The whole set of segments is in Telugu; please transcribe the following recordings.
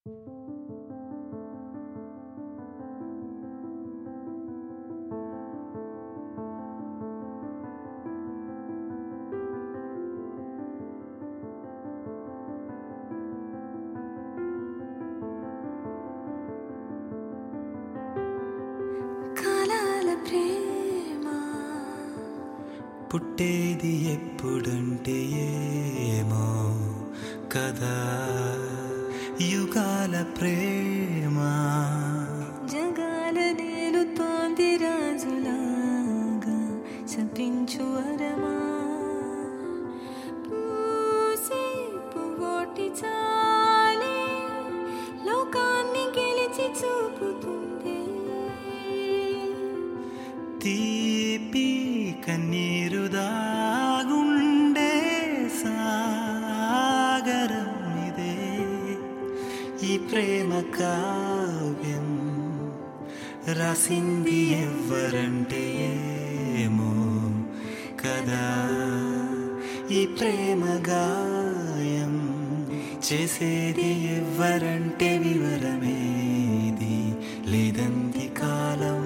కాలాల ప్రేమ పుట్టేది ఎప్పుడంటే ఏమో కదా యుగాల ప్రేమ జగాల నేలుతోంది రాజులాగా శపించు వరమా పూసే పువ్వోటి చాలే లోకాన్ని గెలిచి చూపుతుంది తీపి కన్నీరు దాగుండే సాగరం ఇదే ఈ ప్రేమ కావ్యం రాసింది ఎవ్వరంటే ఏమో కదా ఈ ప్రేమ గాయం చేసేది ఎవ్వరంటే వివరమేది లేదంది కాలం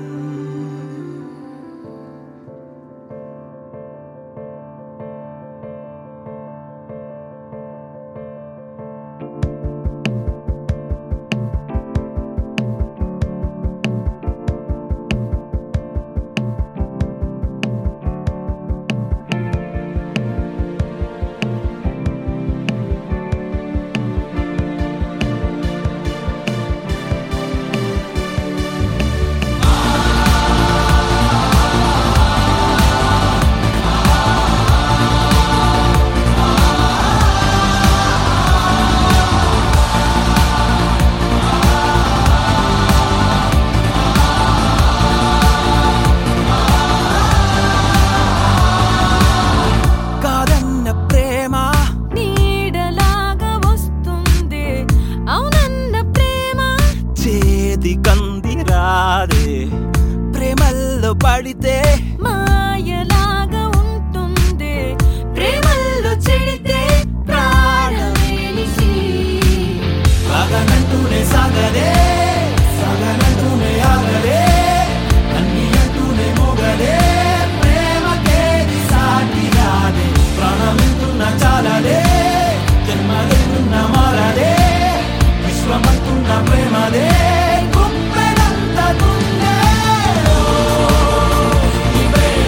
కాదన్న ప్రేమ నీడలాగా వస్తుంది అవునన్న ప్రేమ చేతి కంది రాదే ప్రేమల్లో పడితే మాయలాగా ఉంటుంది ప్రేమల్లో చెడితే ప్రాణమేలిసి సాగనంటూనే సాగదే సాగనంటూనే ఆగదే అన్ని అంటూనే మోగదే ప్రేమకేది సాటి రాదే ప్రాణమెంతున్న చాలదే జన్మలెన్నున్న మారదే విశ్వమంతున్న ప్రేమదే గుప్పెడంత గుండె ఈ ప్రేమ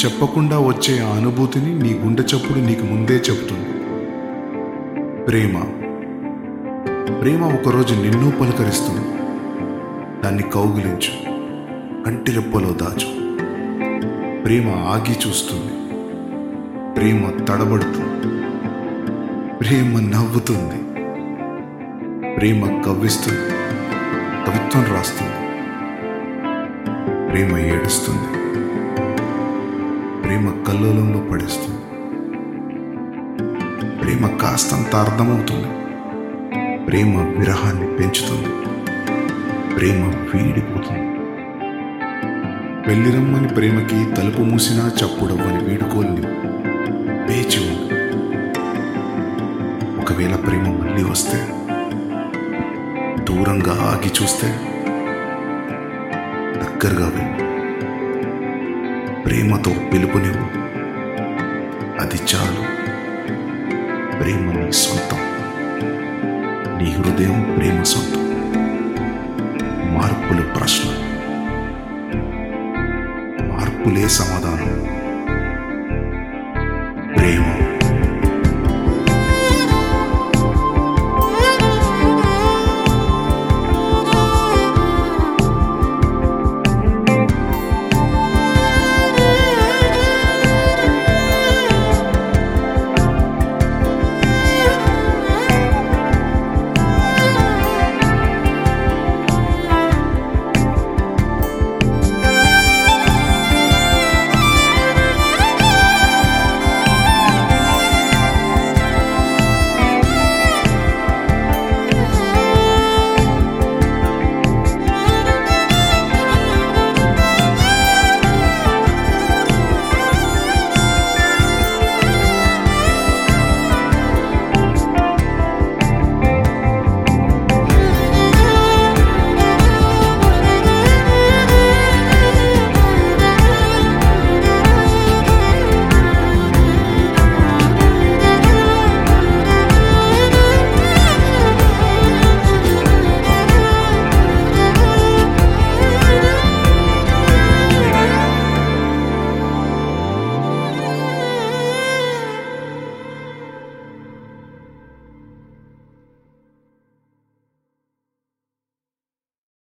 చెప్పకుండా వచ్చే ఆ అనుభూతిని నీ గుండె చప్పుడు నీకు ముందే చెబుతుంది ప్రేమ ప్రేమ ఒకరోజు నిన్ను పలకరిస్తుంది దాన్ని కౌగిలించు కంటి రెప్పలో దాచు ప్రేమ ఆగి చూస్తుంది ప్రేమ తడబడుతుంది ప్రేమ నవ్వుతుంది ప్రేమ కవ్విస్తుంది కవిత్వం రాస్తుంది ప్రేమ ఏడుస్తుంది ప్రేమ కల్లోలంలో పడేస్తుంది ప్రేమ కాస్తంత అర్థమవుతుంది ప్రేమ విరహాన్ని పెంచుతుంది ప్రేమ వీడిపోతుంది వెళ్ళిరమ్మని ప్రేమకి తలుపు మూసినా చప్పుడవ్వని వీడుకోల్ని వేచి ఉంది ఒకవేళ ప్రేమ మళ్ళీ వస్తే దూరంగా ఆగి చూస్తే దగ్గరగా వెళ్ళు ప్రేమతో పిలుపునివ్వు అది చాలు ప్రేమ నీ సొంతం నీ హృదయం ప్రేమ సొంతం మార్పులు ప్రశ్న మార్పులే సమాధానం